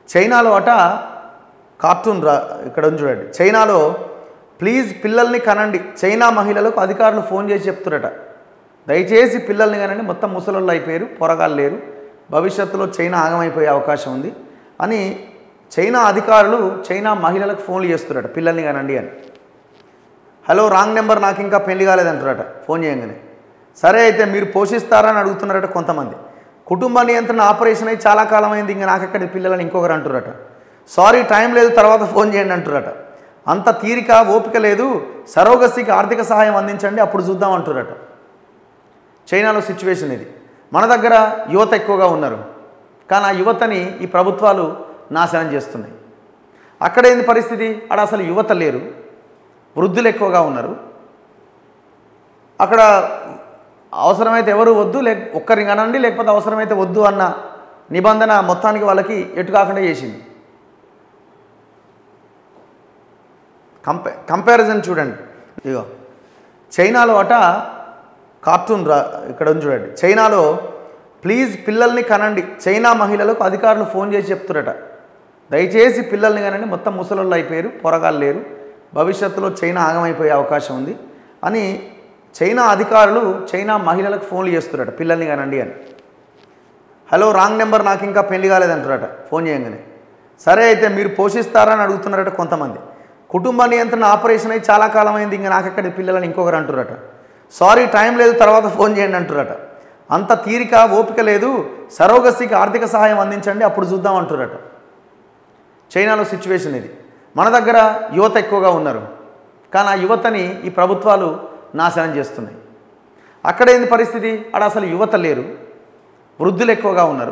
చైనాలో అట కార్టూన్ రా ఇక్కడ ఉంది చూడండి చైనాలో ప్లీజ్ పిల్లల్ని కనండి చైనా మహిళలకు అధికారులు ఫోన్ చేసి చెప్తురట దయచేసి పిల్లల్ని కనండి మొత్తం ముసలోళ్ళు అయిపోయారు పొరగాళ్ళు లేరు భవిష్యత్తులో చైనా ఆగమైపోయే అవకాశం ఉంది అని చైనా అధికారులు చైనా మహిళలకు ఫోన్లు చేస్తురట పిల్లల్ని కనండి అని హలో రాంగ్ నెంబర్ నాకు ఇంకా పెళ్లి కాలేదంటారట ఫోన్ చేయగానే సరే అయితే మీరు పోషిస్తారా అని అడుగుతున్నారట కొంతమంది కుటుంబ నియంత్రణ ఆపరేషన్ అయి చాలా కాలం అయింది ఇంకా నాకు ఎక్కడ పిల్లలని ఇంకొకరు అంటురట సారీ టైం లేదు తర్వాత ఫోన్ చేయండి అంటురట అంత తీరిక ఓపిక లేదు సరోగసికి ఆర్థిక సహాయం అందించండి అప్పుడు చూద్దాం అంటురట చైనాలో సిచ్యువేషన్ ఇది మన దగ్గర యువత ఎక్కువగా ఉన్నారు కానీ ఆ యువతని ఈ ప్రభుత్వాలు నాశనం చేస్తున్నాయి అక్కడ ఏంది పరిస్థితి అక్కడ అసలు యువత లేరు వృద్ధులు ఎక్కువగా ఉన్నారు అక్కడ అవసరమైతే ఎవరు వద్దు లేక ఒక్కరిని అనండి లేకపోతే అవసరమైతే వద్దు అన్న నిబంధన మొత్తానికి వాళ్ళకి ఎటు కాకుండా చేసింది కంపే కంపారిజన్ చూడండి ఇగో చైనాలో అట కార్టూన్ రా ఇక్కడ ఉంది చూడండి చైనాలో ప్లీజ్ పిల్లల్ని కనండి చైనా మహిళలకు అధికారులు ఫోన్ చేసి చెప్తురట దయచేసి పిల్లల్ని కనండి మొత్తం ముసలోళ్ళు అయిపోయారు పొరగాళ్ళు లేరు భవిష్యత్తులో చైనా ఆగమైపోయే అవకాశం ఉంది అని చైనా అధికారులు చైనా మహిళలకు ఫోన్లు చేస్తురట పిల్లల్ని కనండి అని హలో రాంగ్ నెంబర్ నాకు ఇంకా పెళ్లి కాలేదంటారట ఫోన్ చేయగానే సరే అయితే మీరు పోషిస్తారా అని అడుగుతున్నారట కొంతమంది కుటుంబ నియంత్రణ ఆపరేషన్ అయి చాలా కాలం అయింది ఇంకా నాకు ఎక్కడ పిల్లలని ఇంకొకరు అంటురట సారీ టైం లేదు తర్వాత ఫోన్ చేయండి అంటురట అంత తీరిక ఓపిక లేదు సరోగసికి ఆర్థిక సహాయం అందించండి అప్పుడు చూద్దాం అంటురట చైనాలో సిచ్యువేషన్ ఇది మన దగ్గర యువత ఎక్కువగా ఉన్నారు కానీ ఆ యువతని ఈ ప్రభుత్వాలు నాశనం చేస్తున్నాయి అక్కడ ఏంది పరిస్థితి అక్కడ అసలు యువత లేరు వృద్ధులు ఎక్కువగా ఉన్నారు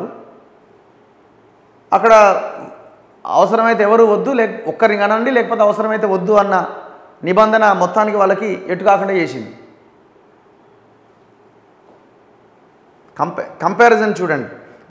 అక్కడ అవసరమైతే ఎవరు వద్దు లేక ఒక్కరిని అనండి లేకపోతే అవసరమైతే వద్దు అన్న నిబంధన మొత్తానికి వాళ్ళకి ఎటు కాకుండా చేసింది కంపే కంపారిజన్ చూడండి